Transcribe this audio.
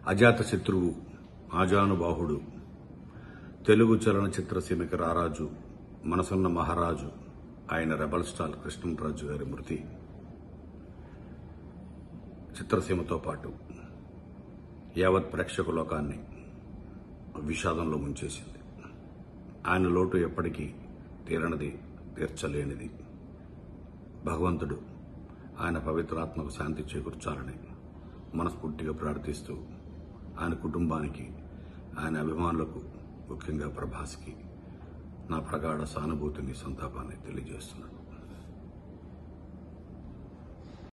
అజాతశత్రువు ఆజానుబాహుడు తెలుగు చలనచిత్ర సీమకి రారాజు మనసున్న మహారాజు ఆయన రెబల్ స్టార్ కృష్ణరాజు గారి మృతి చిత్రసీమతో పాటు యావత్ ప్రేక్షక లోకాన్ని విషాదంలో ముంచేసింది ఆయన లోటు ఎప్పటికీ తీరనిది తీర్చలేనిది భగవంతుడు ఆయన పవిత్రాత్మకు శాంతి చేకూర్చాలని మనస్ఫూర్తిగా ప్రార్థిస్తూ ఆయన కుటుంబానికి ఆయన అభిమానులకు ముఖ్యంగా ప్రభాస్కి నా ప్రగాఢ సానుభూతిని సంతాపాన్ని తెలియజేస్తున్నాను